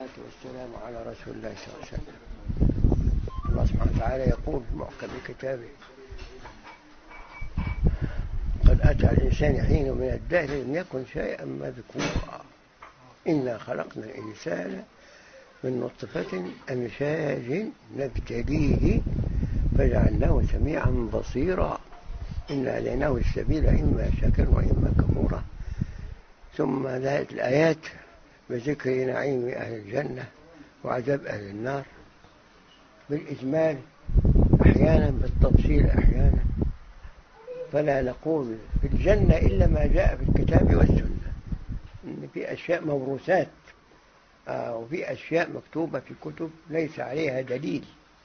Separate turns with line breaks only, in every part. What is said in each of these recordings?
والسلام على رسول الله صلى الله عليه وسلم الله سبحانه وتعالى يقول في محكم كتابه قد أتى الإنسان حين من الدهر لم يكن شيئا مذكورا إنا خلقنا الإنسان من نطفة أمشاج نبتليه فجعلناه سميعا بصيرا إنا هديناه السبيل إما شاكر وإما كفورا ثم ذات الآيات بذكر نعيم أهل الجنة وعذاب أهل النار بالإجمال أحيانا بالتفصيل أحيانا فلا نقول في الجنة إلا ما جاء في الكتاب والسنة إن في أشياء موروثات آه وفي أشياء مكتوبة في كتب ليس عليها دليل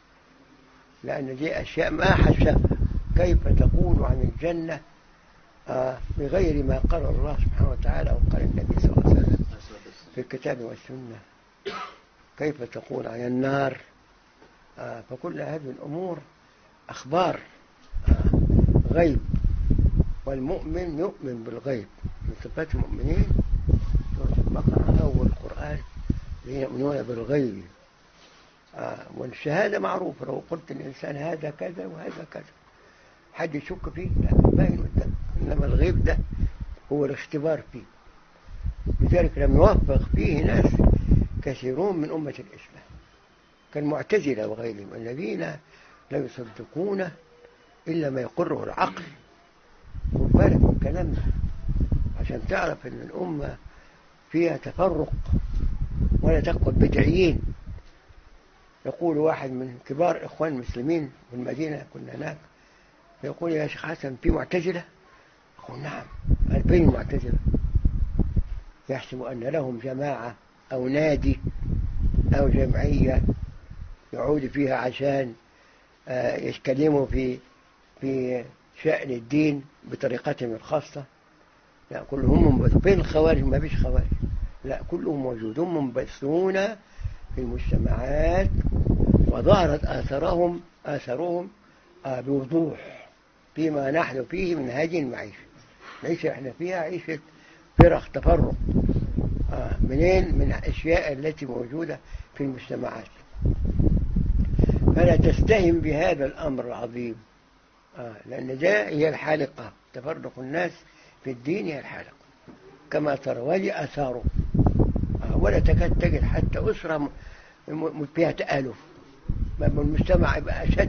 لأن دي أشياء ما حسبها كيف تقول عن الجنة آه بغير ما قال الله سبحانه وتعالى أو قال النبي صلى الله عليه وسلم في الكتاب والسنة كيف تقول عن النار آه فكل هذه الأمور أخبار آه غيب والمؤمن يؤمن بالغيب من صفات المؤمنين سورة البقرة أول القرآن يؤمنون بالغيب آه والشهادة معروفة لو قلت الإنسان هذا كذا وهذا كذا حد يشك فيه لا باين قدام إنما الغيب ده هو الاختبار فيه لذلك لم يوفق فيه ناس كثيرون من أمة الإسلام كالمعتزلة وغيرهم الذين لا يصدقون إلا ما يقره العقل خد بالك من كلامنا عشان تعرف أن الأمة فيها تفرق ولا تقبل بدعيين يقول واحد من كبار إخوان المسلمين في المدينة كنا هناك يقول يا شيخ حسن في معتزلة أقول نعم ألفين معتزلة يحسب أن لهم جماعة أو نادي أو جمعية يعود فيها عشان يتكلموا في في شأن الدين بطريقتهم الخاصة لا كلهم منبث بين الخوارج ما فيش خوارج لا كلهم موجودون منبثون في المجتمعات وظهرت آثارهم آثارهم بوضوح فيما نحن فيه من هذه المعيشة العيشة احنا فيها عيشة فرق تفرق آه منين من الأشياء التي موجودة في المجتمعات فلا تستهم بهذا الأمر العظيم آه لأن ده هي الحالقة تفرق الناس في الدين هي الحالقة كما ترى ولي أثاره آه ولا تكاد تجد حتى أسرة فيها تآلف المجتمع يبقى أشد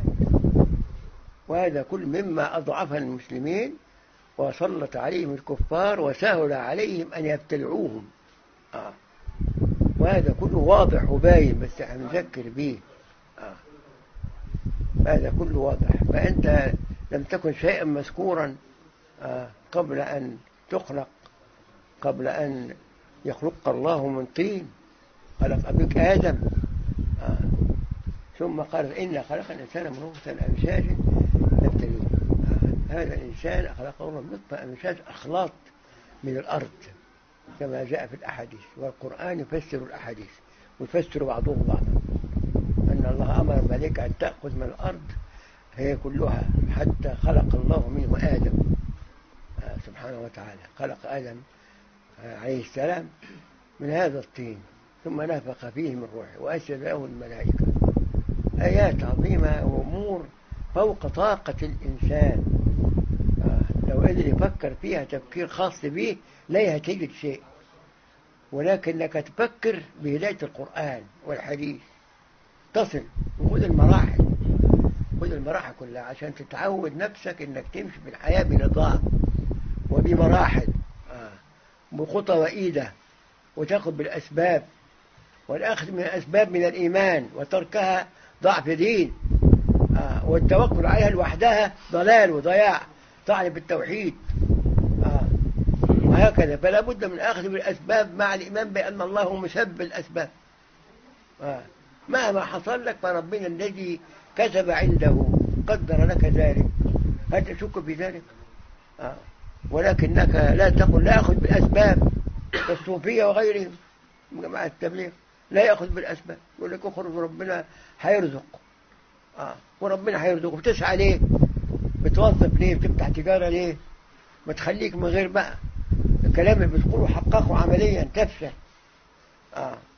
وهذا كل مما أضعف المسلمين وسلط عليهم الكفار وسهل عليهم أن يبتلعوهم آه. وهذا كله واضح وباين بس هنذكر به آه. هذا كله واضح فأنت لم تكن شيئا مذكورا آه. قبل أن تخلق قبل أن يخلق الله من طين خلق أبيك آدم آه. ثم قال إنا خلق الإنسان من نطفة أمشاج نبتليه هذا الإنسان خلقه الله من نطفة أمشاج أخلاط من الأرض كما جاء في الأحاديث والقرآن يفسر الأحاديث ويفسر بعضهم بعضا أن الله أمر الملائكة أن تأخذ من الأرض هي كلها حتى خلق الله منه آدم سبحانه وتعالى خلق آدم عليه السلام من هذا الطين ثم نفخ فيه من روحه وأسجد له الملائكة آيات عظيمة وأمور فوق طاقة الإنسان لو قدر يفكر فيها تفكير خاص به لا هتجد شيء ولكنك تفكر بهداية القرآن والحديث تصل وخذ المراحل خذ المراحل كلها عشان تتعود نفسك انك تمشي في الحياة بنظام وبمراحل آه. بخطى وإيدة وتاخذ بالأسباب والأخذ من الأسباب من الإيمان وتركها ضعف دين آه. والتوكل عليها لوحدها ضلال وضياع طعن بالتوحيد آه. وهكذا فلا بد من أخذ بالأسباب مع الإيمان بأن الله مسبب الأسباب آه. مهما حصل لك فربنا الذي كتب عنده قدر لك ذلك هل تشك في ذلك آه. ولكنك لا تقل لا أخذ بالأسباب الصوفية وغيرهم جماعة التبليغ لا يأخذ بالأسباب يقول لك اخرج وربنا هيرزق آه. وربنا هيرزق بتسعى ليه بتوظف ليه بتفتح تجارة ليه ما تخليك من غير بقى الكلام اللي بتقوله حققه عمليا تفشل آه.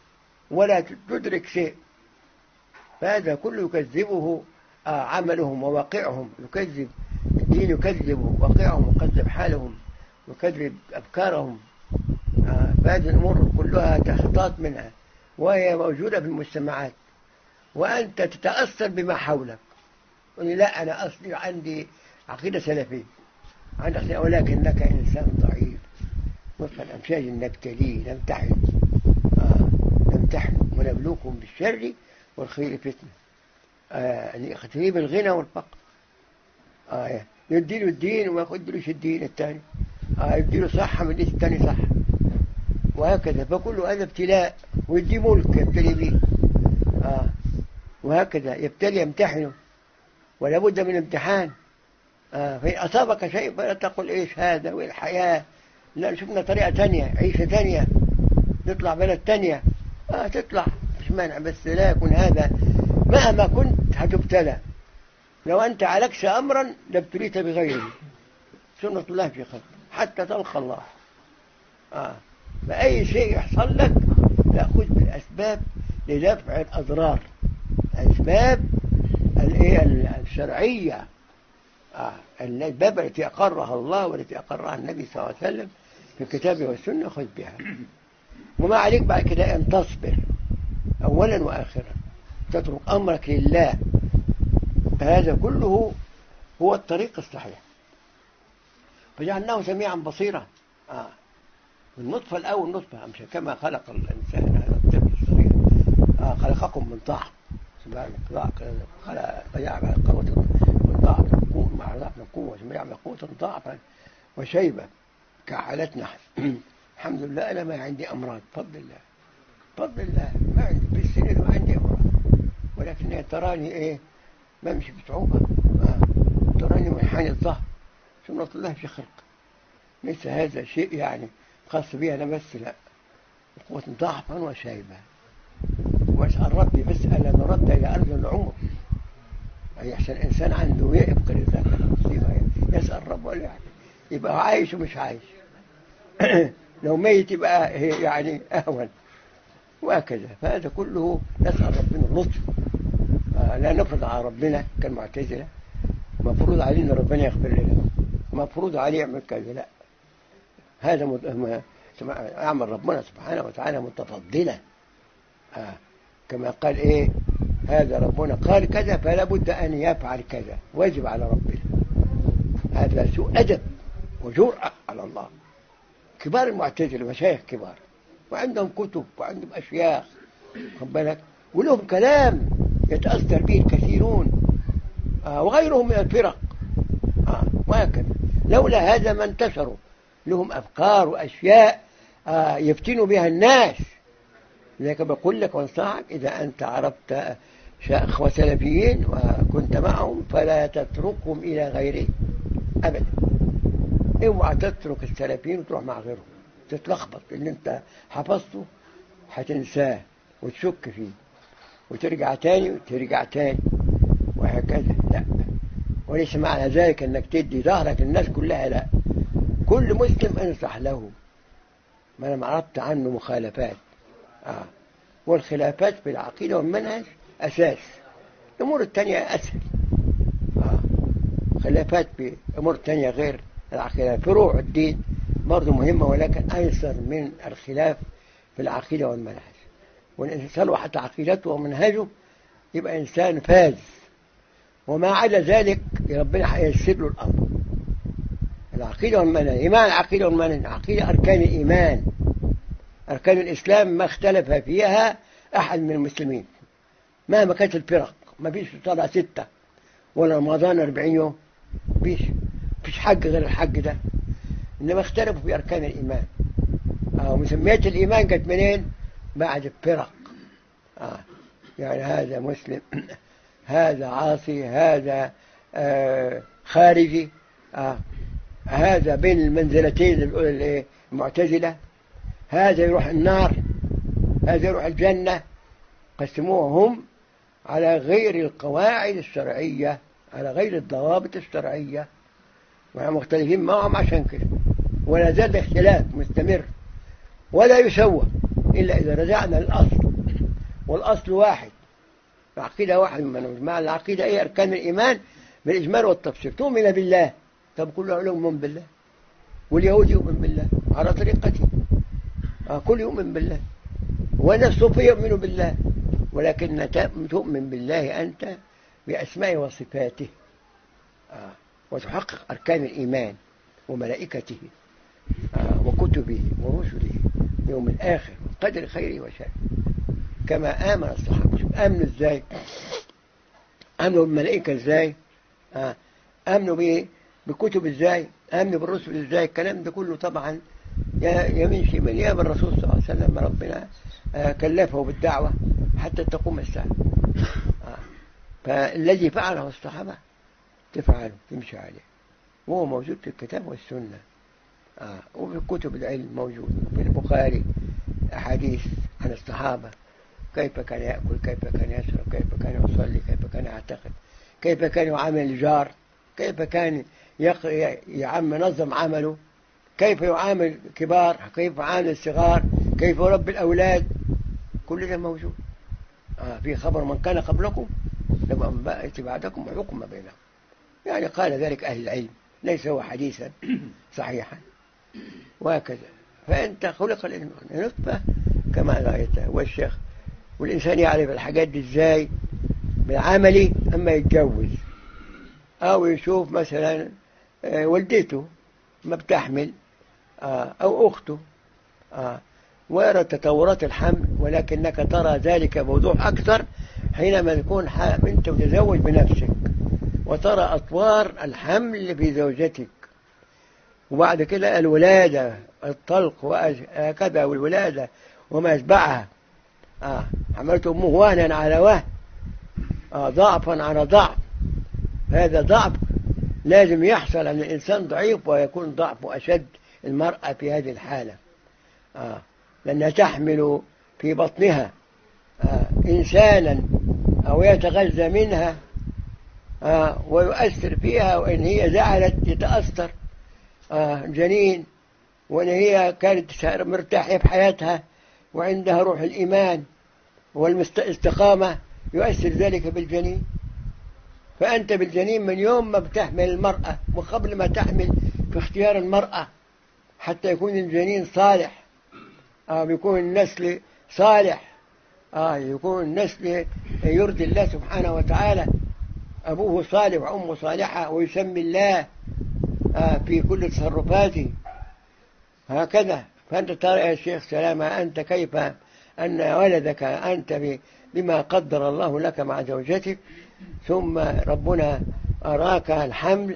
ولا تدرك شيء فهذا كله يكذبه آه، عملهم وواقعهم يكذب الدين يكذب واقعهم ويكذب حالهم ويكذب أفكارهم آه، فهذه الأمور كلها تحتاط منها وهي موجودة في المجتمعات وأنت تتأثر بما حولك لا أنا أصلي عندي عقيدة سلفية عندك ولكنك إنسان ضعيف مثل الأمشاج نبتليه نمتحن آه نمتحن ونبلوكم بالشر والخير فتنة آه يعني تجيب الغنى والفقر آه يديله الدين وما يديلوش الدين الثاني آه يديله صحة من الثاني صح وهكذا فكل هذا ابتلاء ويدي ملك يبتلي به آه وهكذا يبتلي يمتحنه ولا بد من امتحان آه فإن أصابك شيء فلا تقل إيش هذا والحياة لا شفنا طريقة تانية عيشة تانية نطلع بلد تانية آه تطلع مش مانع بس لا يكون هذا مهما كنت هتبتلى لو أنت عليكش أمرا لابتليت بغيره سنة الله في خلق حتى تلقى الله آه فأي شيء يحصل لك تأخذ بالأسباب لدفع الأضرار الأسباب الشرعية آه الباب التي أقرها الله والتي أقرها النبي صلى الله عليه وسلم في الكتاب والسنة خذ بها وما عليك بعد كده أن تصبر أولا وآخرا تترك أمرك لله هذا كله هو الطريق الصحيح فجعلناه سميعا بصيرا آه. النطفة الأول نطفة مش كما خلق الإنسان هذا الطفل الصغير آه خلقكم من طعم سبحانه خلق فجعل قوة من ضعف مع ضعف القوة يعمل قوة ضعفا وشيبة كحالتنا الحمد لله أنا ما عندي أمراض بفضل الله بفضل الله ما عندي بالسنين ما عندي أمراض ولكن تراني إيه بمشي بصعوبة آه. تراني منحني الظهر سنة الله في خلق ليس هذا شيء يعني خاص بي أنا بس لا قوة ضعفا وشيبة واسأل ربي بس ألا نرد إلى أرض العمر أي أحسن إنسان عنده يبقى لذلك المصيبة يسأل رب ولا يعني يبقى عايش ومش عايش لو ميت يبقى يعني أهون وهكذا فهذا كله نسأل ربنا اللطف آه، لا نفرض على ربنا كالمعتزلة مفروض علينا ربنا يغفر لنا مفروض عليه يعمل كذا لا هذا أعمل ربنا سبحانه وتعالى متفضلا آه. كما قال إيه هذا ربنا قال كذا فلا بد أن يفعل كذا واجب على ربنا هذا سوء أدب وجرأة على الله كبار المعتزلة مشايخ كبار وعندهم كتب وعندهم أشياخ خد بالك ولهم كلام يتأثر به الكثيرون آه وغيرهم من الفرق آه وهكذا لولا هذا ما انتشروا لهم أفكار وأشياء آه يفتنوا بها الناس لذلك بقول لك وانصحك إذا أنت عرفت أخوة سلفيين وكنت معهم فلا تتركهم إلى غيرهم أبدا اوعى تترك السلفيين وتروح مع غيرهم تتلخبط اللي انت حفظته هتنساه وتشك فيه وترجع تاني وترجع تاني وهكذا لا وليس معنى ذلك انك تدي ظهرك للناس كلها لا كل مسلم انصح له ما انا عرفت عنه مخالفات آه. والخلافات في العقيدة والمنهج أساس الأمور التانية أسهل آه. خلافات في أمور تانية غير العقيدة فروع الدين برضه مهمة ولكن أيسر من الخلاف في العقيدة والمنهج والإنسان حتى عقيدته ومنهجه يبقى إنسان فاز وما عدا ذلك ربنا هيسر له الأمر العقيدة والمنهج إيمان العقيدة والمنهج عقيدة أركان الإيمان أركان الإسلام ما اختلف فيها أحد من المسلمين مهما كانت الفرق ما فيش طلع ستة ولا رمضان 40 يوم فيش فيش حج غير الحج ده إنما اختلفوا في أركان الإيمان آه ومسميات الإيمان كانت منين بعد الفرق آه يعني هذا مسلم هذا عاصي هذا آه خارجي آه هذا بين المنزلتين المعتزلة هذا يروح النار هذا يروح الجنة قسموهم على غير القواعد الشرعية على غير الضوابط الشرعية ونحن مختلفين معهم عشان كده ولا زال الاختلاف مستمر ولا يسوى إلا إذا رجعنا للأصل والأصل واحد العقيدة واحد من مع العقيدة إيه أركان الإيمان بالإجمال والتفسير تؤمن بالله طب كل يؤمن بالله واليهود يؤمن بالله على طريقته آه كل يؤمن بالله وأنا الصوفي يؤمن بالله ولكن تؤمن بالله أنت بأسمائه وصفاته آه وتحقق أركان الإيمان وملائكته آه وكتبه ورسله يوم الآخر وقدر خيره وشره كما آمن الصحابة آمنوا إزاي آمنوا بالملائكة إزاي آه. آمنوا بكتب إزاي آمنوا بالرسل إزاي الكلام ده كله طبعا يا من شيء من يا الرسول صلى الله عليه وسلم ربنا آه كلفه بالدعوة حتى تقوم الساعة آه. فالذي فعله الصحابة تفعله تمشي عليه وهو موجود في الكتاب والسنة آه. وفي كتب العلم موجود في البخاري أحاديث عن الصحابة كيف كان يأكل كيف كان يشرب كيف كان يصلي كيف كان يعتقد كيف كان يعامل الجار كيف كان يعم نظم عمله كيف يعامل كبار كيف يعامل الصغار كيف يربي الأولاد كل ده موجود آه في خبر من كان قبلكم لما أنبأت بعدكم وحكم بينهم يعني قال ذلك أهل العلم ليس هو حديثا صحيحا وهكذا فأنت خلق الإنسان نطفة كما رأيته والشيخ والإنسان يعرف الحاجات دي إزاي بالعملي أما يتجوز أو يشوف مثلا والدته ما بتحمل أو أخته ويرى تطورات الحمل ولكنك ترى ذلك بوضوح أكثر حينما تكون أنت متزوج بنفسك وترى أطوار الحمل في زوجتك وبعد كده الولادة الطلق وهكذا والولادة وما يتبعها آه حملت أمه وهنا على وهن آه ضعفا على ضعف هذا ضعف لازم يحصل أن الإنسان ضعيف ويكون ضعفه أشد المرأة في هذه الحالة آه لأنها تحمل في بطنها آه إنسانا أو يتغذى منها آه ويؤثر فيها وإن هي زعلت يتأثر آه جنين وإن هي كانت مرتاحة في حياتها وعندها روح الإيمان والاستقامة يؤثر ذلك بالجنين فأنت بالجنين من يوم ما بتحمل المرأة وقبل ما تحمل في اختيار المرأة حتى يكون الجنين صالح آه يكون النسل صالح آه يكون النسل يرضي الله سبحانه وتعالى أبوه صالح وأمه صالحة ويسمي الله آه في كل تصرفاته هكذا فأنت ترى يا شيخ سلامة أنت كيف أن ولدك أنت بما قدر الله لك مع زوجتك ثم ربنا أراك الحمل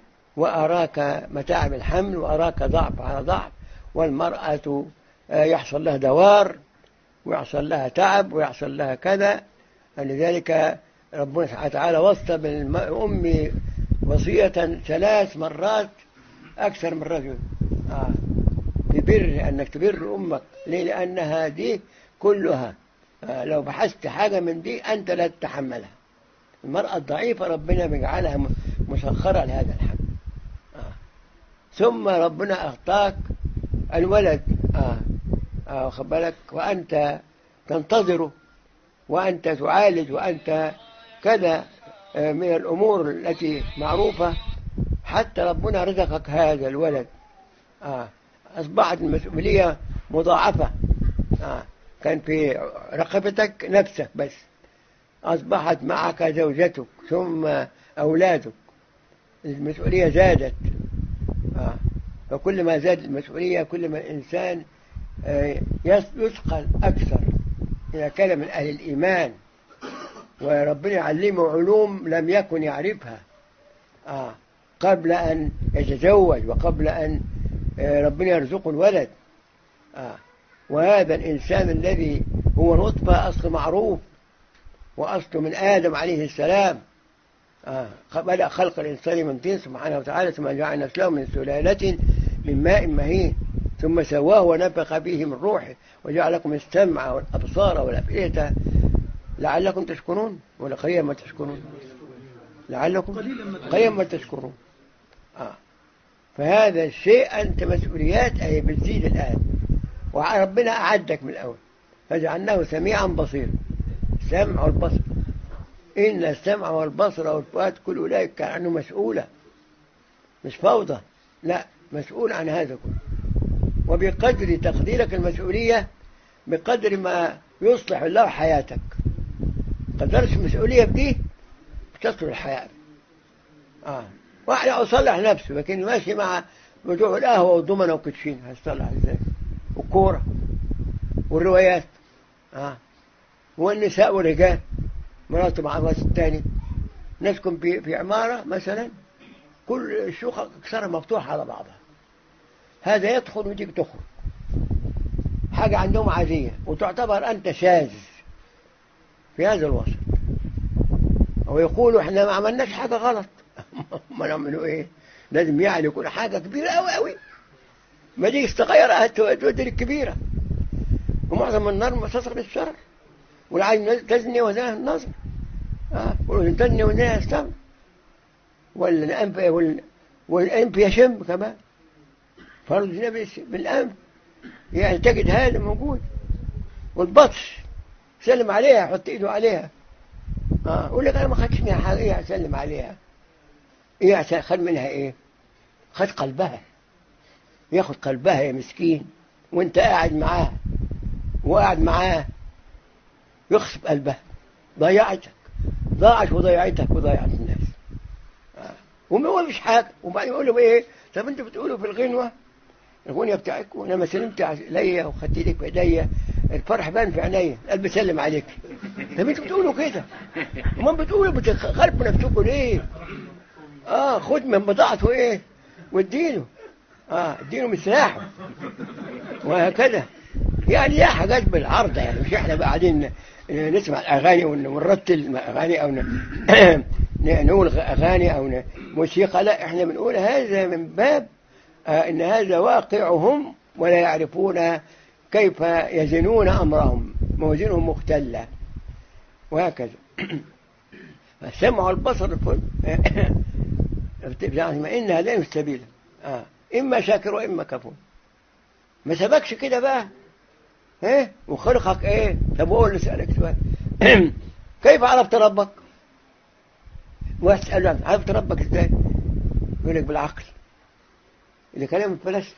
وأراك متاعب الحمل وأراك ضعف على ضعف والمرأة يحصل لها دوار ويحصل لها تعب ويحصل لها كذا لذلك ربنا سبحانه وتعالى وصى بالأم وصية ثلاث مرات أكثر من رجل آه. تبر أنك تبر أمك ليه لأنها دي كلها آه لو بحثت حاجة من دي أنت لا تتحملها المرأة الضعيفة ربنا بيجعلها مسخرة لهذا الحمل آه. ثم ربنا أعطاك الولد آه. آه. بالك وأنت تنتظره وأنت تعالج وأنت كذا من الأمور التي معروفة حتى ربنا رزقك هذا الولد آه. أصبحت المسؤولية مضاعفة آه. كان في رقبتك نفسك بس أصبحت معك زوجتك ثم أولادك المسؤولية زادت آه. فكل ما زاد المسؤولية كل ما الإنسان آه يثقل أكثر إذا كان من أهل الإيمان وربنا يعلمه علوم لم يكن يعرفها آه. قبل أن يتزوج وقبل أن ربنا يرزقه الولد آه. وهذا الإنسان الذي هو نطفة أصل معروف وأصل من آدم عليه السلام آه. بدأ خلق الإنسان من طين سبحانه وتعالى ثم جعل نسله من سلالة من ماء مهين ثم سواه ونفخ فيه من روحه وجعل لكم السمع والأبصار والأفئدة لعلكم تشكرون ولا قليلا ما تشكرون لعلكم قليلا ما تشكرون آه. فهذا الشيء أنت مسؤوليات أي بتزيد الآن وربنا أعدك من الأول فجعلناه سميعا بصيرا السمع والبصر إن السمع والبصر والفؤاد كل أولئك كان عنه مسؤولة مش فوضى لا مسؤول عن هذا كله وبقدر تقديرك المسؤولية بقدر ما يصلح الله حياتك قدرت المسؤولية بدي بتصلح الحياة آه واحد أصلح نفسه لكن ماشي مع بتوع القهوة والضمنة وكتشين هيصلح ازاي والكورة والروايات آه والنساء والرجال مراته مع راس الثاني نسكن في في عمارة مثلا كل الشقق أكثرها مفتوحة على بعضها هذا يدخل ويجيك تخرج حاجة عندهم عادية وتعتبر أنت شاذ في هذا الوسط ويقولوا احنا ما عملناش حاجة غلط ما نعملوا ايه لازم يعني يكون حاجة كبيرة قوي قوي ما دي تغير تودي الكبيرة ومعظم النار مستصغر الشر والعين تزني وزنها النظر اه تزني وزنها السمع والأنف والأنف يشم كمان فرض نفس بالأنف يعني تجد هذا موجود والبطش سلم عليها حط ايده عليها اه يقول لك انا ما خدتش منها حاجه ايه اسلم عليها ايه خد منها ايه خد قلبها ياخد قلبها يا مسكين وانت قاعد معاه وقاعد معاه يخسب قلبها ضيعتك ضاعت وضيعتك وضيعت الناس آه. وما هو مش حاجه وبعدين يقول لهم ايه طب انتوا بتقولوا في الغنوه الغنية بتاعك وانا ما سلمت عليا وخدت لك بايديا الفرح بان في عينيا قلب بسلم عليك طب انتوا بتقولوا كده امال بتقولوا بتخربوا نفسكم ليه اه خد من بضاعته ايه واديله اه اديله من سلاحه وهكذا يعني دي حاجات بالعرض يعني مش احنا بقى قاعدين نسمع الاغاني ونرتل اغاني او نقول اغاني او موسيقى لا احنا بنقول هذا من باب إن هذا واقعهم ولا يعرفون كيف يزنون أمرهم موازينهم مختلة وهكذا السمع والبصر يعني إن هذين السبيل آه. إما شاكر وإما كفور ما سبكش كده بقى ايه وخلقك ايه طب اقول اسالك سؤال كيف عرفت ربك واسال عرفت ربك ازاي يقول لك بالعقل إذا كلام الفلاسفة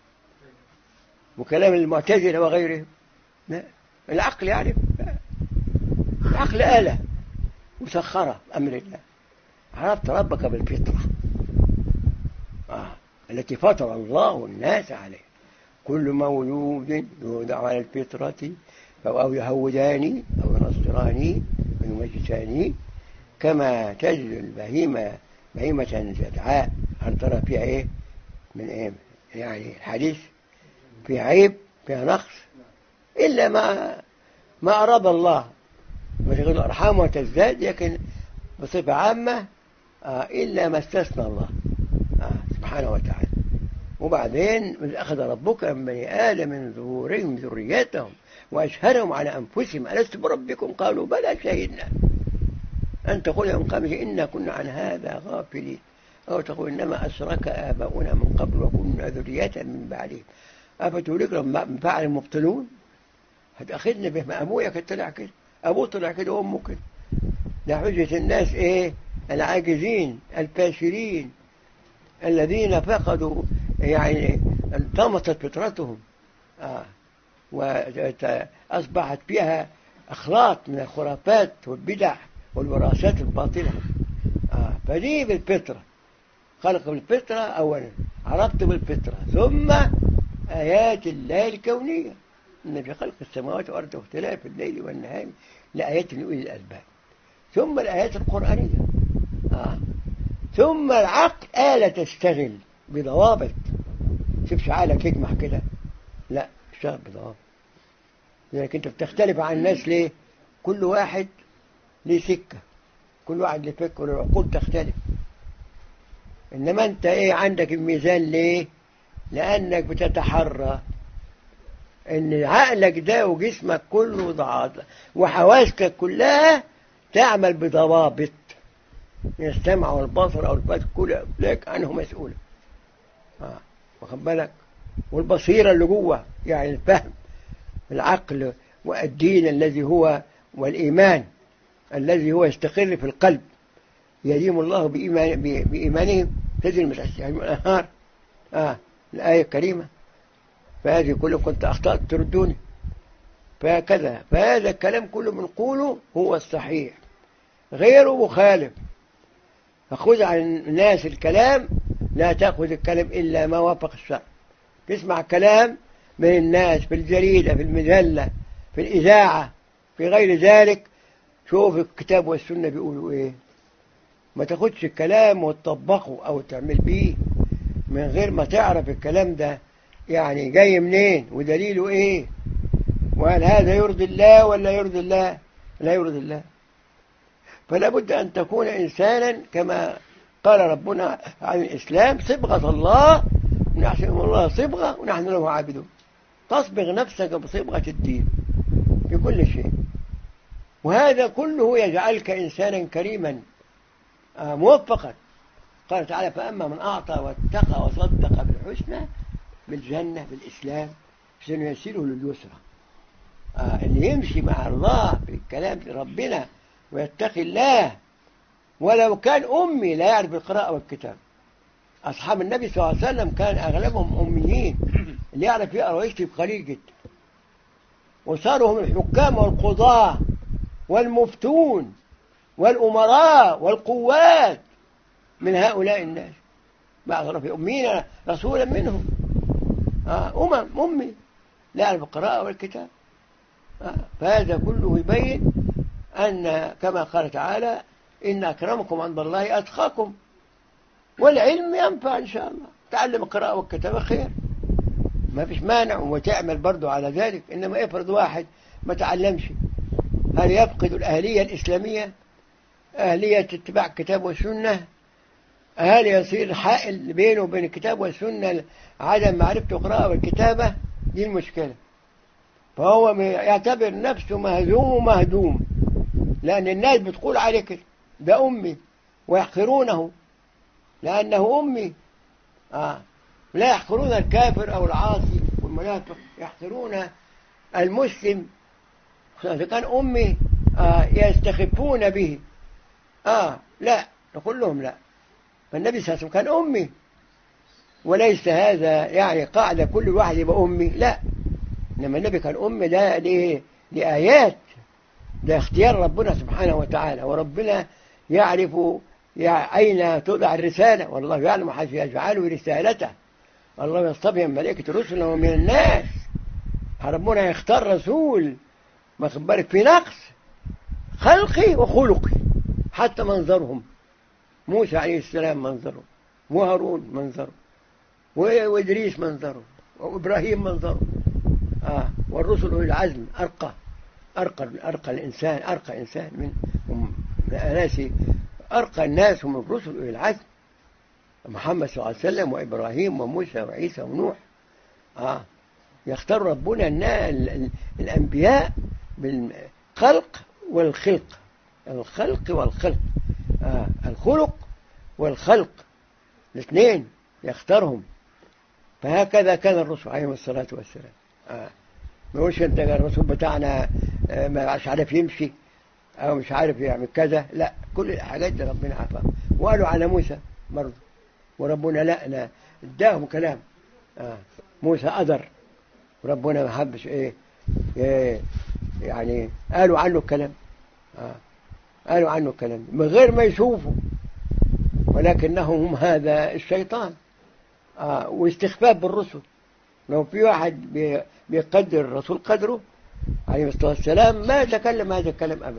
وكلام المعتزلة وغيرهم لا العقل يعرف لا. العقل آلة مسخرة أمر الله عرفت ربك بالفطرة آه. التي فطر الله الناس عليه كل مولود يوضع على الفطرة أو يهوداني أو ينصراني أو يمجساني كما تجد البهيمة بهيمة جدعاء هل ترى فيها إيه من إيه يعني الحديث في عيب فيها نقص إلا ما ما أراد الله مشغل الأرحام وتزداد لكن بصفة عامة آه إلا ما استثنى الله آه سبحانه وتعالى وبعدين أخذ ربك من بني آدم من ظهورهم ذريتهم وأشهرهم على أنفسهم ألست بربكم قالوا بلى شهدنا أن تقول يوم قامه إنا كنا عن هذا غافلين أو تقول إنما أشرك آباؤنا من قبل وكنا ذرية من بعدهم أفتولك لهم فعل المبطلون هتأخذنا به ما أبويا كان طلع كده أبوه طلع كده وأمه كده ده حجة الناس إيه العاجزين الفاشلين الذين فقدوا يعني انطمست فطرتهم آه وأصبحت فيها أخلاط من الخرافات والبدع والوراثات الباطلة آه فدي بالفطرة خلق بالفطرة أولا عرفت بالفطرة ثم آيات الله الكونية إن في خلق السماوات والأرض واختلاف الليل والنهار لآيات لأولي الألباب ثم الآيات القرآنية آه. ثم العقل آلة تشتغل بضوابط شوفش عقلك يجمع كده لا اشتغل بضوابط لأنك أنت بتختلف عن الناس ليه كل واحد ليه سكة كل واحد ليه فكر والعقول تختلف إنما أنت إيه عندك الميزان ليه لأنك بتتحرى إن عقلك ده وجسمك كله ضعاف وحواسك كلها تعمل بضوابط السمع والبصر أو الفات كل لك عنه مسؤولة آه. واخد بالك والبصيرة اللي جوه يعني الفهم العقل والدين الذي هو والإيمان الذي هو يستقر في القلب يديم الله بإيمان بإيمانهم تجري من تحتهم الأنهار آه الآية الكريمة فهذه كله كنت أخطأت تردوني فهكذا فهذا الكلام كله بنقوله هو الصحيح غيره مخالف فخذ عن الناس الكلام لا تأخذ الكلام إلا ما وافق الشرع تسمع كلام من الناس في الجريدة في المجلة في الإذاعة في غير ذلك شوف الكتاب والسنة بيقولوا إيه ما تاخدش الكلام وتطبقه أو تعمل بيه من غير ما تعرف الكلام ده يعني جاي منين ودليله إيه وهل هذا يرضي الله ولا يرضي الله لا يرضي الله فلا بد أن تكون إنسانا كما قال ربنا عن الإسلام صبغة الله ونحن الله صبغة ونحن له عابدون تصبغ نفسك بصبغة الدين في كل شيء وهذا كله يجعلك إنسانا كريما آه، موفقا قال تعالى فأما من أعطى واتقى وصدق بالحسنى بالجنة بالإسلام سنيسره لليسرى آه اللي يمشي مع الله في الكلام ربنا ويتقي الله ولو كان أمي لا يعرف القراءة والكتاب أصحاب النبي صلى الله عليه وسلم كان أغلبهم أميين اللي يعرف يقرأ ويكتب قليل جدا وصاروا هم الحكام والقضاة والمفتون والأمراء والقوات من هؤلاء الناس بعض في أمين رسولا منهم آه أمم أمي لا يعرف القراءة والكتاب آه فهذا كله يبين أن كما قال تعالى إن أكرمكم عند الله أتقاكم والعلم ينفع إن شاء الله تعلم القراءة والكتابة خير ما فيش مانع وتعمل برضو على ذلك إنما افرض واحد ما تعلمش هل يفقد الأهلية الإسلامية أهلية اتباع الكتاب والسنة هل يصير حائل بينه وبين الكتاب والسنة عدم معرفة القراءة والكتابة دي المشكلة فهو يعتبر نفسه مهزوم ومهدوم لأن الناس بتقول عليه كده ده أمي ويحقرونه لأنه أمي آه لا يحقرون الكافر أو العاصي والمنافق يحقرون المسلم إذا كان أمي آه يستخفون به آه لا نقول لهم لا فالنبي صلى الله عليه وسلم كان أمي وليس هذا يعني قاعدة كل واحد يبقى أمي لا إنما النبي كان أمي ده ليه لآيات ده اختيار ربنا سبحانه وتعالى وربنا يعرف أين تضع الرسالة والله يعلم حيث يجعل رسالته الله يصطفي من ملائكة الرسل ومن الناس ربنا يختار رسول ما بالك في نقص خلقي وخلقي حتى منظرهم موسى عليه السلام منظره وهارون منظره وإدريس منظره وإبراهيم منظره آه والرسل العزم أرقى أرقى أرقى الإنسان أرقى إنسان من ناس أرقى الناس هم الرسل إلى العزم محمد صلى الله عليه وسلم وإبراهيم وموسى وعيسى ونوح آه يختار ربنا الأنبياء بالخلق والخلق الخلق والخلق آه الخلق والخلق الاثنين يختارهم فهكذا كان الرسول عليه الصلاة والسلام آه ما يقولش انت الرسول بتاعنا آه، مش عارف يمشي او مش عارف يعمل كذا لا كل الحاجات دي ربنا عارفها وقالوا على موسى برضه وربنا لا لا اداهم كلام آه موسى قدر وربنا ما حبش ايه, إيه يعني قالوا عنه الكلام آه قالوا عنه الكلام من غير ما يشوفوا ولكنهم هم هذا الشيطان آه واستخفاف بالرسل لو في واحد بيقدر الرسول قدره عليه الصلاة والسلام ما يتكلم هذا الكلام أبدا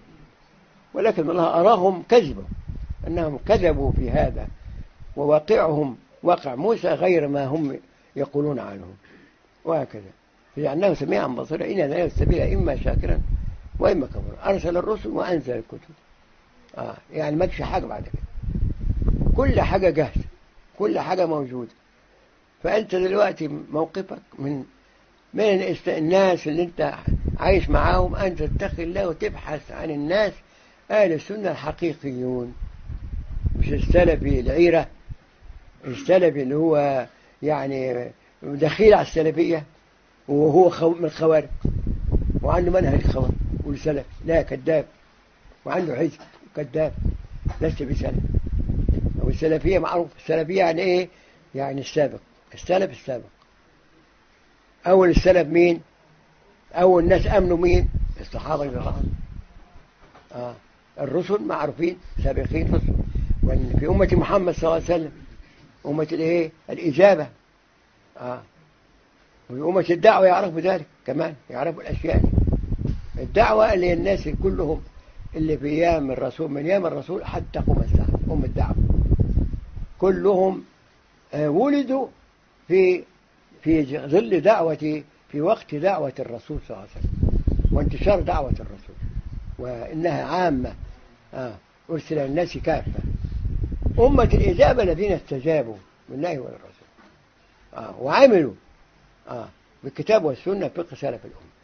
ولكن الله أراهم كذبا أنهم كذبوا في هذا وواقعهم واقع موسى غير ما هم يقولون عنه وهكذا لأنه سميعا بصيرا إن لا السبيل إما شاكرا وإما كفرا أرسل الرسل وأنزل الكتب آه يعني ما حاجة بعد كده كل حاجة جاهزة كل حاجة موجودة فأنت دلوقتي موقفك من من الناس اللي انت عايش معاهم أن تتقي الله وتبحث عن الناس أهل السنة الحقيقيون مش السلفي العيرة السلفي اللي هو يعني دخيل على السلفية وهو من الخوارج وعنده منهج الخوارج قول سلف لا كذاب وعنده حزب كذاب لست بسلف والسلفية معروف السلفية يعني ايه يعني السابق السلف السابق أول السلف مين أول ناس أمنوا مين الصحابة رضي الله عنهم آه. الرسل معروفين سابقين رسل وأن في أمة محمد صلى الله عليه وسلم أمة الإيه الإجابة آه. وفي أمة الدعوة يعرفوا ذلك كمان يعرفوا الأشياء دي الدعوة اللي الناس كلهم اللي في أيام الرسول من أيام الرسول حتى قوم الساعة أم الدعوة كلهم آه، ولدوا في في ظل دعوة في وقت دعوة الرسول صلى الله عليه وسلم وانتشار دعوة الرسول وإنها عامة آه أرسل الناس كافة أمة الإجابة الذين استجابوا لله وللرسول آه وعملوا آه بالكتاب والسنة فقه سلف الأمة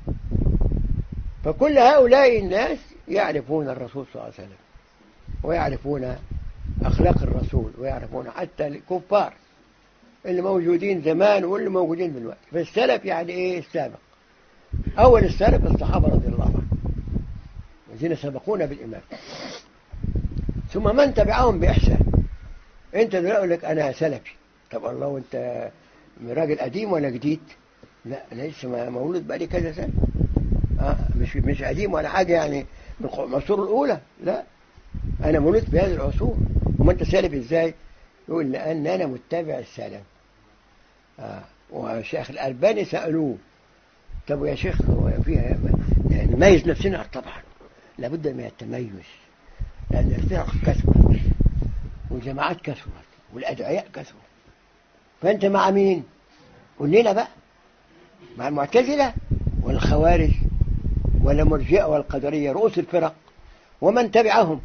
فكل هؤلاء الناس يعرفون الرسول صلى الله عليه وسلم ويعرفون أخلاق الرسول ويعرفون حتى الكفار اللي موجودين زمان واللي موجودين دلوقتي فالسلف يعني ايه السابق اول السلف الصحابه رضي الله عنهم الذين سبقونا بالايمان ثم من تبعهم باحسان انت دلوقتي يقول لك انا سلفي طب الله وانت راجل قديم ولا جديد لا انا لسه مولود بقالي كذا سنه آه مش مش قديم ولا حاجه يعني من العصور الاولى لا انا مولود في هذه العصور وما انت سالف ازاي يقول لان انا متبع السلف آه. وشيخ الألباني سألوه طب يا شيخ هو فيها نميز نفسنا طبعا لابد من التميز لأن الفرق كثرت والجماعات كثرت والأدعياء كثروا فأنت مع مين؟ قول لنا بقى مع المعتزلة والخوارج ولا مرجئة والقدرية رؤوس الفرق ومن تبعهم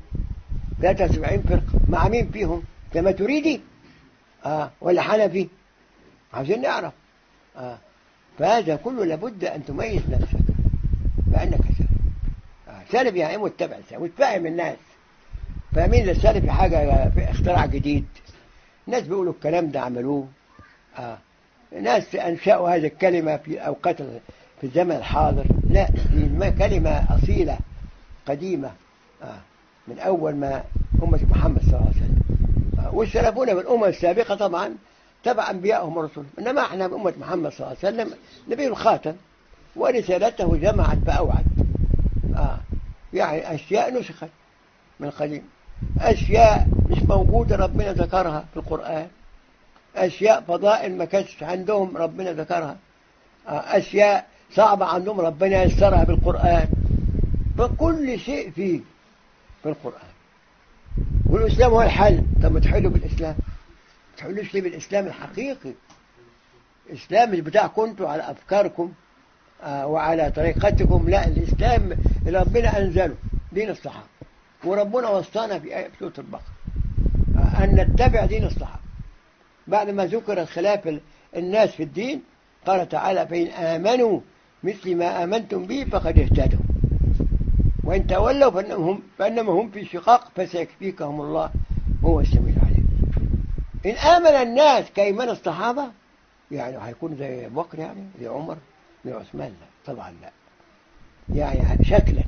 73 فرقة مع مين فيهم؟ كما تريدي آه ولا حنفي عايزين نعرف آه. فهذا كله لابد أن تميز نفسك بأنك سلف آه. سلف يعني متبع سلف وتفهم الناس فاهمين السلف حاجة في اختراع جديد ناس بيقولوا الكلام ده عملوه آه. ناس أنشأوا هذه الكلمة في أوقات في الزمن الحاضر لا دي كلمة أصيلة قديمة آه. من أول ما أمة محمد صلى الله عليه وسلم آه. والسلفون بالأمم السابقة طبعا تبع أنبيائهم ورسلهم إنما احنا بأمة محمد صلى الله عليه وسلم نبي الخاتم ورسالته جمعت فأوعد آه يعني أشياء نسخت من قديم أشياء مش موجودة ربنا ذكرها في القرآن أشياء فضائل ما كانتش عندهم ربنا ذكرها آه أشياء صعبة عندهم ربنا يسرها بالقرآن فكل شيء فيه في القرآن والإسلام هو الحل طب ما تحلوا بالإسلام تحولوش ليه بالإسلام الحقيقي الإسلام مش بتاعكم انتوا على أفكاركم آه وعلى طريقتكم لا الإسلام اللي ربنا أنزله دين الصحابة وربنا وصانا في آية سورة البقرة آه أن نتبع دين الصحابة بعد ما ذكر خلاف الناس في الدين قال تعالى فإن آمنوا مثل ما آمنتم به فقد اهتدوا وإن تولوا فإنهم, فإنما هم في شقاق فسيكفيكهم الله هو السميع العليم إن آمن الناس كإيمان الصحابة يعني هيكون زي أبو بكر يعني زي عمر زي عثمان لا طبعا لا يعني شكلا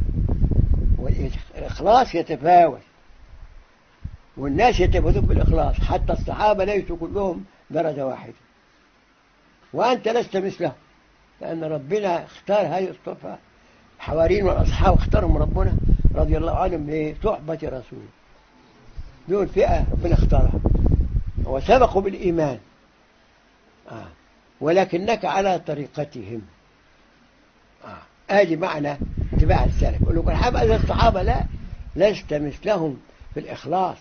والإخلاص يتفاوت والناس يتفاوتون بالإخلاص حتى الصحابة ليسوا كلهم درجة واحدة وأنت لست مثله لأن ربنا اختار هذه الصفة الحواريين والأصحاب اختارهم ربنا رضي الله عنهم لصحبة رسوله دول فئة ربنا اختارها وسبقوا بالإيمان آه. ولكنك على طريقتهم آه. آدي معنى اتباع السلف يقول لك الحبة الصحابة لا لست مثلهم في الإخلاص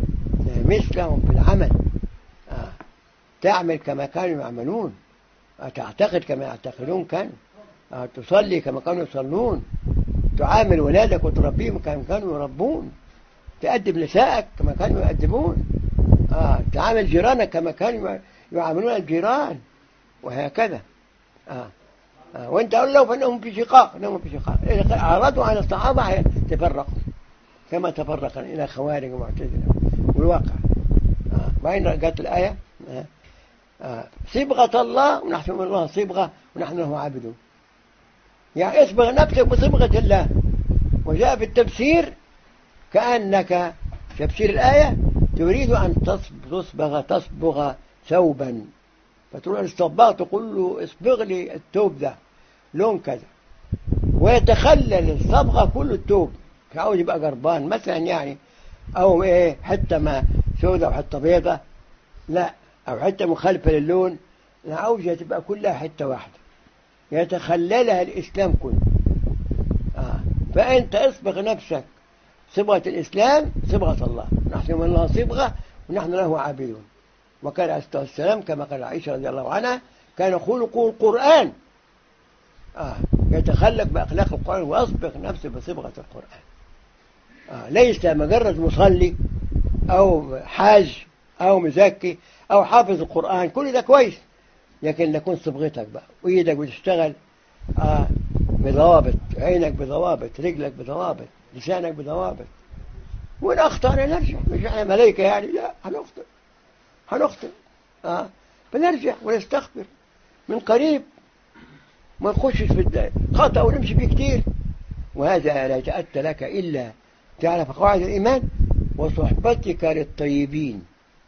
مثلهم في العمل آه. تعمل كما كانوا يعملون آه. تعتقد كما يعتقدون كانوا آه. تصلي كما كانوا يصلون تعامل ولادك وتربيهم كما كانوا يربون تأدب نسائك كما كانوا يؤدبون آه تعامل جيرانك كما كانوا يعاملون الجيران وهكذا آه. آه. وانت أقول له فإنهم في شقاق إنهم في شقاق إذا أعرضوا عن الصحابة تفرقوا كما تفرق إلى خوارج ومعتزلة والواقع آه. وين جاءت الآية آه. آه. صبغة الله ونحن الله صبغة ونحن له عابدون يعني اصبغ نفسك بصبغة الله وجاء في التفسير كأنك تفسير الآية تريد أن تصبغ تصبغ ثوبا فتروح للصباغ تقول له اصبغ لي الثوب ده لون كذا ويتخلل الصبغة كل الثوب عاوز يبقى جربان مثلا يعني أو إيه حتة ما سودة وحتة بيضة لا أو حتة مخالفة للون أنا عاوزها تبقى كلها حتة واحدة يتخللها الإسلام كله آه. فأنت اصبغ نفسك صبغة الإسلام صبغة الله نحن من الله صبغة ونحن له عابدون وكان عليه الصلاة والسلام كما قال عائشة رضي الله عنها كان خلقه القرآن آه. يتخلق بأخلاق القرآن وأصبغ نفسه بصبغة القرآن آه. ليس مجرد مصلي أو حاج أو مزكي أو حافظ القرآن كل ده كويس لكن نكون صبغتك بقى وإيدك بتشتغل آه بضوابط عينك بضوابط رجلك بضوابط لسانك بضوابط وإن أخطأنا نرجع مش احنا ملايكة يعني لا هنخطئ هنخطئ آه بنرجع ونستغفر من قريب ما نخشش في الخطأ ونمشي فيه كتير وهذا لا يتأتى لك إلا تعرف قواعد الإيمان وصحبتك للطيبين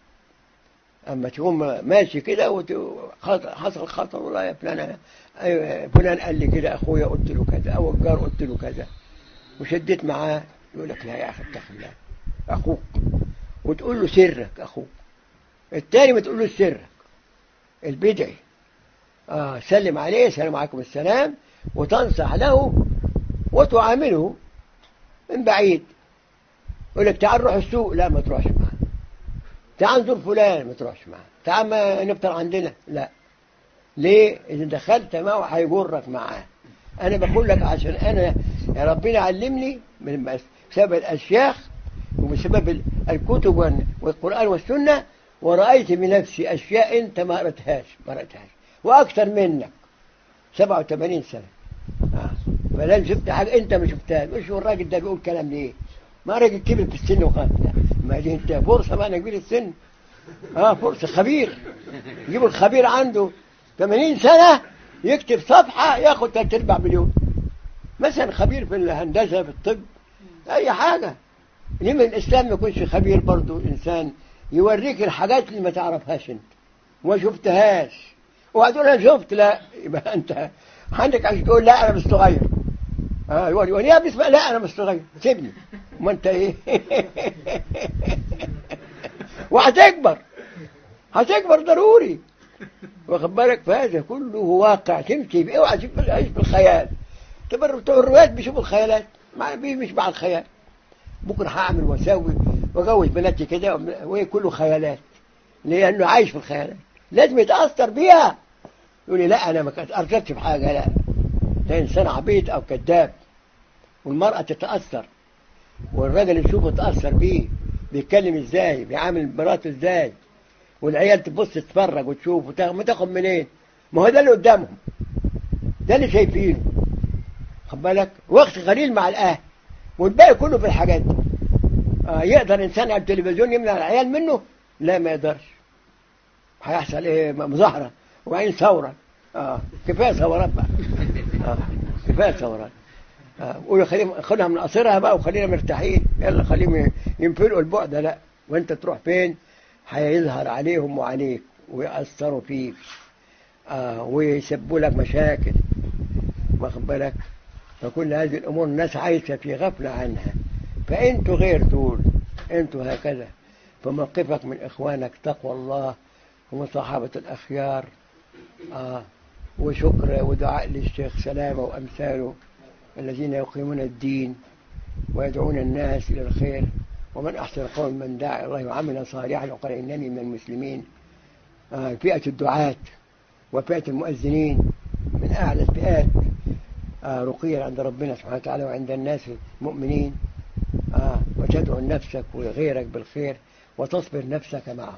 أما تقوم ماشي كده حصل خطر والله يا فلان فلان قال لي كده أخويا قلت له كذا أو الجار قلت له كذا وشديت معاه يقول لك لا يا أخي اتق الله أخوك وتقول له سرك أخوك التاني ما تقول له سرك البدعي آه سلم عليه سلام عليكم السلام وتنصح له وتعامله من بعيد يقول لك تعال نروح السوق لا ما تروحش معاه تعال نزور فلان ما تروحش معاه تعال ما نفطر عندنا لا ليه إذا دخلت معه هيجرك معاه أنا بقول لك عشان أنا يا ربنا علمني من بسبب الأشياخ وبسبب الكتب والقرآن والسنة ورأيت بنفسي أشياء أنت ما قرأتهاش ما قرأتهاش وأكثر منك 87 سنة آه. فلان شفت حاجة أنت ما شفتهاش وش الراجل ده بيقول كلام ليه ما راجل كبر في السن وخاف ما دي انت فرصة ما انا كبير السن اه فرصة خبير يجيبوا الخبير عنده 80 سنة يكتب صفحة ياخد 3 ارباع مليون مثلا خبير في الهندسة في الطب اي حاجة ليه من الاسلام ما يكونش خبير برضه انسان يوريك الحاجات اللي ما تعرفهاش انت وما شفتهاش وهتقول انا شفت لا يبقى انت عندك عشان تقول لا انا مش صغير اه يقول يقول يا بسم لا انا مش صغير سيبني ما انت ايه وهتكبر هتكبر ضروري واخد بالك فهذا كله واقع تمشي بيه اوعى تعيش بالخيال تبر بتوع الروايات بيشوفوا الخيالات ما مش مع الخيال بكره هعمل واسوي واجوز بناتي كده وهي كله خيالات لانه عايش في الخيالات لازم يتاثر بيها يقول لي لا انا ما اتاثرتش بحاجه لا ده انسان عبيط او كذاب والمراه تتاثر والراجل يشوفه تأثر بيه بيتكلم ازاي بيعامل مراته ازاي والعيال تبص تتفرج وتشوف وتاخد منين ما هو ده اللي قدامهم ده اللي شايفينه خد بالك وقت قليل مع الاهل والباقي كله في الحاجات دي آه يقدر انسان على التلفزيون يمنع العيال منه لا ما يقدرش هيحصل ايه مظاهره وبعدين ثوره اه كفايه ثورات بقى آه كفايه ثورات قولوا خليهم خدها من قصرها بقى وخلينا مرتاحين يلا خليهم ينفلقوا البعد لا وانت تروح فين هيظهر عليهم وعليك ويأثروا فيك آه ويسبوا لك مشاكل واخد بالك فكل هذه الأمور الناس عايشة في غفلة عنها فأنتوا غير دول أنتوا هكذا فموقفك من إخوانك تقوى الله ومصاحبة الأخيار آه وشكر ودعاء للشيخ سلامة وأمثاله الذين يقيمون الدين ويدعون الناس إلى الخير ومن أحسن قول من دعا الله وعمل صالحا وقال إنني من المسلمين آه فئة الدعاة وفئة المؤذنين من أعلى الفئات آه رقيا عند ربنا سبحانه وتعالى وعند الناس المؤمنين آه وتدعو نفسك وغيرك بالخير وتصبر نفسك معهم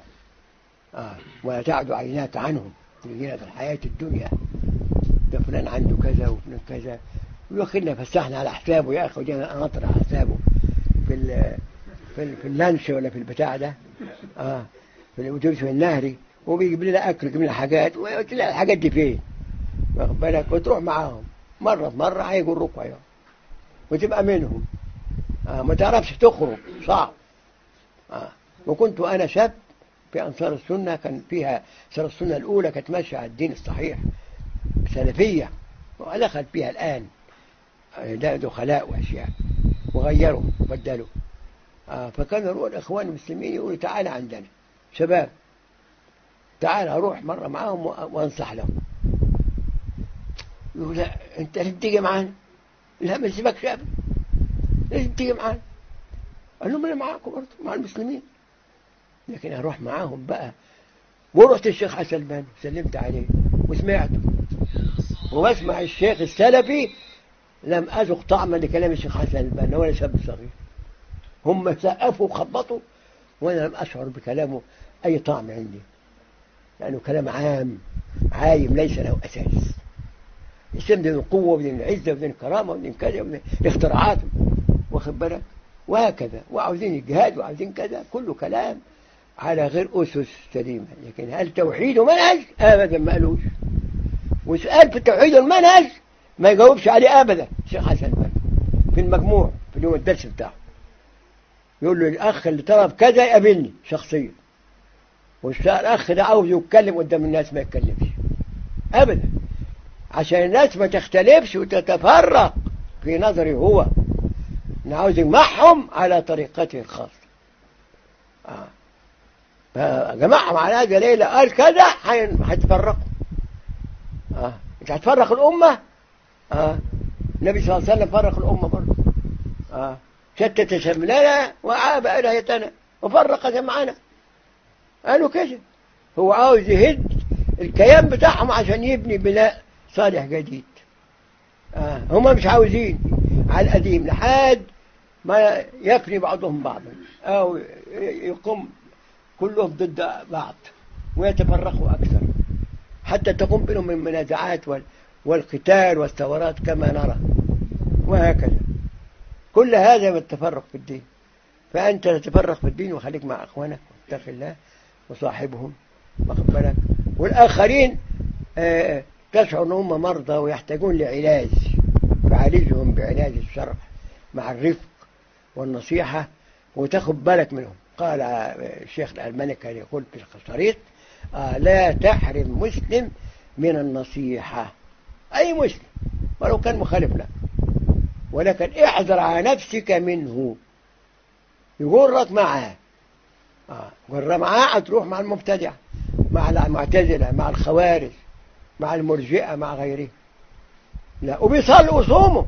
آه ولا تعد عيناك عنهم في الحياة الدنيا ده فلان عنده كذا وفلان كذا ويخلنا فسحنا على حسابه يا اخي وجينا نطر على حسابه في ال في, ال في اللانش ولا في البتاع ده اه في الاتوبيس النهري وبيجيب لنا اكل يجيب لنا حاجات وقلت لنا الحاجات دي فين واخد بالك وتروح معاهم مرة في مرة هيجروك عيال وتبقى منهم آه ما تعرفش تخرج صعب آه وكنت أنا شاب في أنصار السنة كان فيها أنصار السنة الأولى كانت ماشية على الدين الصحيح سلفية ودخل فيها الآن ده دخلاء وأشياء وغيروا وبدلوا آه فكانوا يروحوا الإخوان المسلمين يقولوا تعالى عندنا شباب تعال أروح مرة معاهم وأنصح لهم يقول لا أنت لازم تيجي معانا لا ما نسيبك شاب لازم تيجي معانا قال لهم أنا معاكم برضه مع المسلمين لكن أروح معاهم بقى ورحت الشيخ حسن الباني سلمت عليه وسمعته واسمع الشيخ السلفي لم أذق طعما لكلام الشيخ حسن الباني ولا شاب صغير هم سقفوا وخبطوا وأنا لم أشعر بكلامه أي طعم عندي لأنه كلام عام عايم ليس له أساس الإسلام دين القوة ودين العزة ودين الكرامة ودين كذا ودين الاختراعات واخد بالك وهكذا وعاوزين الجهاد وعاوزين كذا كله كلام على غير أسس سليمة لكن هل توحيد ومنهج أبدا ما قالوش وسؤال في التوحيد والمنهج ما يجاوبش عليه أبدا الشيخ حسن بن في المجموع في اليوم الدرس بتاعه يقول له الأخ اللي طلب كذا يقابلني شخصيا والأخ ده عاوز يتكلم قدام الناس ما يتكلمش أبدا عشان الناس ما تختلفش وتتفرق في نظري هو أنا عاوز يجمعهم على طريقته الخاصة آه. فجمعهم على هذا ليلة قال كذا هيتفرقوا آه. مش هتفرق الأمة آه. النبي صلى الله عليه وسلم فرق الأمة برضه آه. شتت شملنا وعاب إلهيتنا وفرق جمعنا قالوا كده هو عاوز يهد الكيان بتاعهم عشان يبني بناء صالح جديد آه. هم مش عاوزين على القديم لحد ما يفني بعضهم بعضا أو يقوم كلهم ضد بعض ويتفرقوا أكثر حتى تقوم بينهم من منازعات والقتال والثورات كما نرى وهكذا كل هذا من التفرق في الدين فأنت تتفرق في الدين وخليك مع أخوانك واتق الله وصاحبهم واخد بالك والآخرين آه تشعر أن هم مرضى ويحتاجون لعلاج فعالجهم بعلاج الشرع مع الرفق والنصيحة وتاخد بالك منهم قال الشيخ الألماني كان يقول في القصريط آه لا تحرم مسلم من النصيحة أي مسلم ولو كان مخالف له ولكن احذر على نفسك منه يغرك معاه آه. غر معاه تروح مع المبتدع مع المعتزلة مع الخوارج مع المرجئة مع غيره لا وبيصلوا وصوموا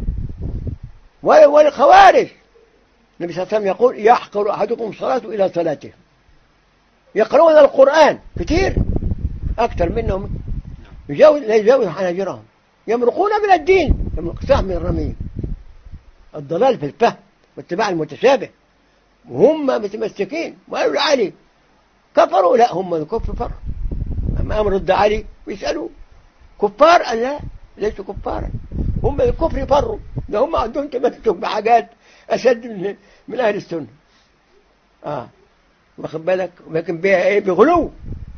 والخوارج النبي صلى الله عليه وسلم يقول يحقر أحدكم صلاته إلى صلاته يقرؤون القرآن كثير أكثر منهم يجاوز لا يجاوز حناجرهم يمرقون من الدين يمرق سهم من الرميم الضلال في الفهم واتباع المتشابه وهم متمسكين وقالوا لعلي كفروا لا هم الكفر فروا أما أمر ضد علي ويسألوا كفار قال لا ليسوا كفارا هم الكفر فروا ده هم عندهم تمسك بحاجات أشد من, من أهل السنة آه واخد بالك لكن بها إيه بغلو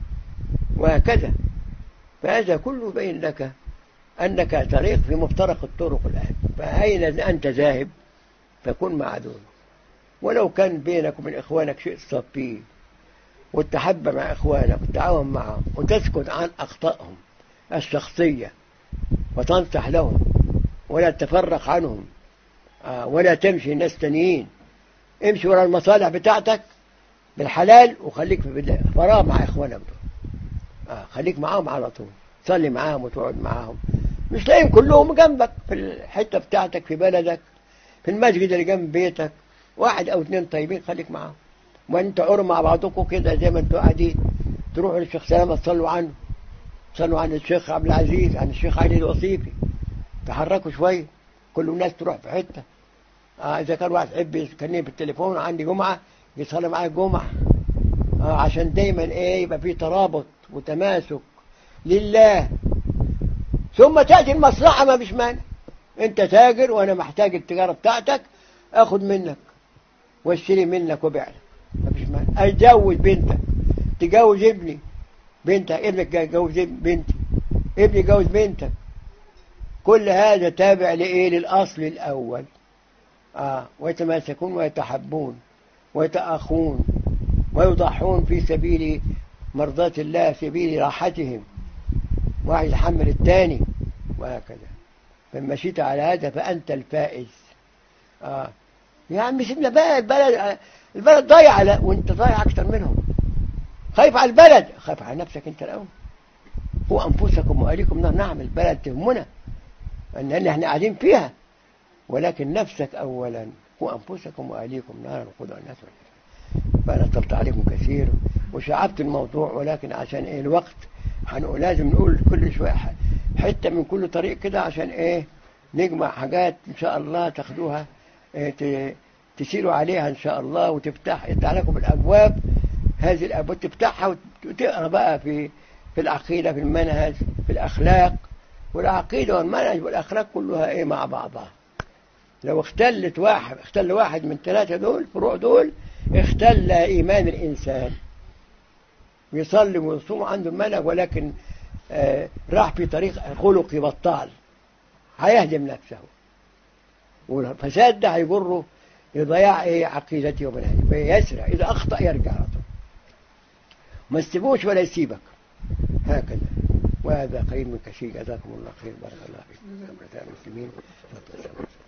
وهكذا فهذا كله بين لك أنك طريق في مفترق الطرق الآن فأين أنت ذاهب فكن مع دول ولو كان بينك وبين إخوانك شيء تصاب فيه والتحب مع إخوانك والتعاون معهم وتسكت عن أخطائهم الشخصية وتنصح لهم ولا تفرق عنهم آه ولا تمشي ناس تانيين امشي ورا المصالح بتاعتك بالحلال وخليك في فراغ مع إخوانك دول آه خليك معاهم على طول تصلي معاهم وتقعد معاهم مش لاقيين كلهم جنبك في الحتة بتاعتك في بلدك في المسجد اللي جنب بيتك واحد او اثنين طيبين خليك معاهم وانت عروا مع بعضكم كده زي ما انتوا قاعدين تروحوا للشيخ سلامة تصلوا عنه تصلوا عن الشيخ عبد العزيز عن الشيخ علي الوصيفي تحركوا شوية كل الناس تروح في حتة آه إذا كان واحد يحب يكلمني بالتليفون عندي جمعة يصلي معايا الجمعة آه عشان دايما ايه يبقى في ترابط وتماسك لله ثم تأتي المصلحة ما فيش مانع انت تاجر وانا محتاج التجارة بتاعتك اخد منك واشتري منك وبيع لك ما فيش مانع اتجوز بنتك تجوز ابني بنتك ابنك يجوز بنتي ابني يجوز بنتك كل هذا تابع لإيه للأصل الأول آه ويتماسكون ويتحبون ويتأخون ويضحون في سبيل مرضاة الله في سبيل راحتهم واحد يحمل الثاني وهكذا فإن مشيت على هذا فأنت الفائز آه. يا عم سيبنا بقى البلد البلد ضايعة وانت ضايع أكثر منهم خايف على البلد خايف على نفسك انت الأول هو أنفسكم وأهليكم نار نعم البلد تهمنا أن احنا قاعدين فيها ولكن نفسك أولا هو أنفسكم وأهليكم نارا وقودها الناس فأنا طلت عليكم كثير وشعبت الموضوع ولكن عشان إيه الوقت هنقول لازم نقول كل شوية حتة من كل طريق كده عشان إيه نجمع حاجات إن شاء الله تاخدوها إيه تسيروا عليها إن شاء الله وتفتح يفتح لكم الأبواب هذه الأبواب تفتحها وتقرأ بقى في في العقيدة في المنهج في الأخلاق والعقيدة والمنهج والأخلاق كلها إيه مع بعضها لو اختلت واحد اختل واحد من ثلاثة دول فروع دول اختل إيمان الإنسان يصلي ويصوم عنده منهج ولكن آه راح في طريق خلقي بطال هيهدم نفسه والفساد ده هيجره لضياع ايه عقيدته ومنهجه فيسرع إذا أخطأ يرجع على طول ما تسيبوش ولا يسيبك هكذا وهذا خير من كثير جزاكم الله خير بارك الله فيكم المسلمين